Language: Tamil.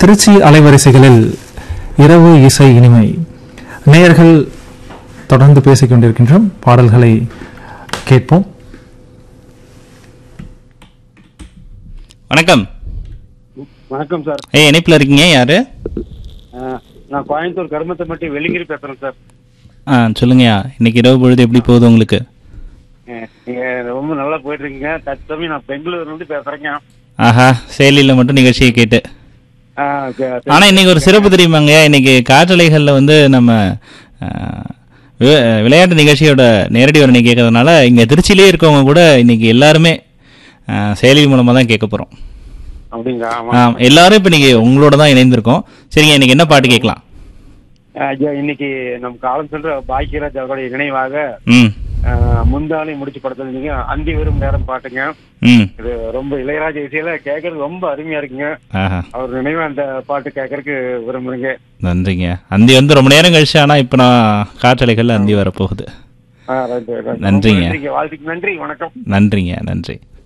திருச்சி அலைவரிசைகளில் இரவு இசை இனிமை நேயர்கள் தொடர்ந்து பேசிக் கொண்டிருக்கின்றோம் பாடல்களை கேட்போம் வணக்கம் வணக்கம் சார் ஏய் இணைப்பில் இருக்கீங்க யாரு அஹ், நான் கோயம்புத்தூர் கருமத்தம்பட்டி வெள்ளிங்கிரி பேசுறேன் சார் ஆ சொல்லுங்கய்யா இன்னைக்கு இரவு பொழுது எப்படி போகுது உங்களுக்கு அஹ், நீங்க ரொம்ப நல்லா போயிட்டு இருக்கீங்க தற்சமயம் நான் பெங்களூர்ல இருந்து பேசுறேங்க ஆஹா செயலியில் மட்டும் நிகழ்ச்சியை கேட்டு அஹ், கே- ஆனால் இன்னைக்கு ஒரு சிறப்பு தெரியுமாங்க இன்னைக்கு காற்றலைகளில் வந்து நம்ம ஆ, வி- விளையாட்டு நிகழ்ச்சியோட நேரடி வரணை கேட்கறதுனால இங்கே திருச்சியிலே இருக்கவங்க கூட இன்னைக்கு எல்லாருமே ஆ, செயலி மூலமாக தான் கேட்க போகிறோம் அப்படிங்களா ஆமா எல்லாரும் இப்போ இன்னைக்கு உங்களோட தான் இணைந்திருக்கோம் சரிங்க இன்னைக்கு என்ன பாட்டு கேட்கலாம் அஹ், ஐயா, இன்னைக்கு நம்ம காலம் சென்ற பாக்கியராஜ் அவருடைய நினைவாக ம் அஹ், முந்தானை முடிச்சு படுத்துருந்தீங்க அந்தி வரும் நேரம் பாட்டுங்க ம் இது ரொம்ப இளையராஜா இசையில கேட்கறது ரொம்ப அருமையா இருக்குங்க ஆஹா அவர் நினைவா அந்த பாட்டு கேட்கறதுக்கு விரும்புறீங்க நன்றிங்க அந்தி வந்து ரொம்ப நேரம் கழிச்சு ஆனா இப்போ நான் காற்றலைகள் அந்தி வரப்போகுது ஆ, ரைட், ரைட், ரைட். நன்றிங்க. ரொம்ப நன்றிங்க வாழ்த்துக்கு நன்றி வணக்கம் நன்றிங்க நன்றி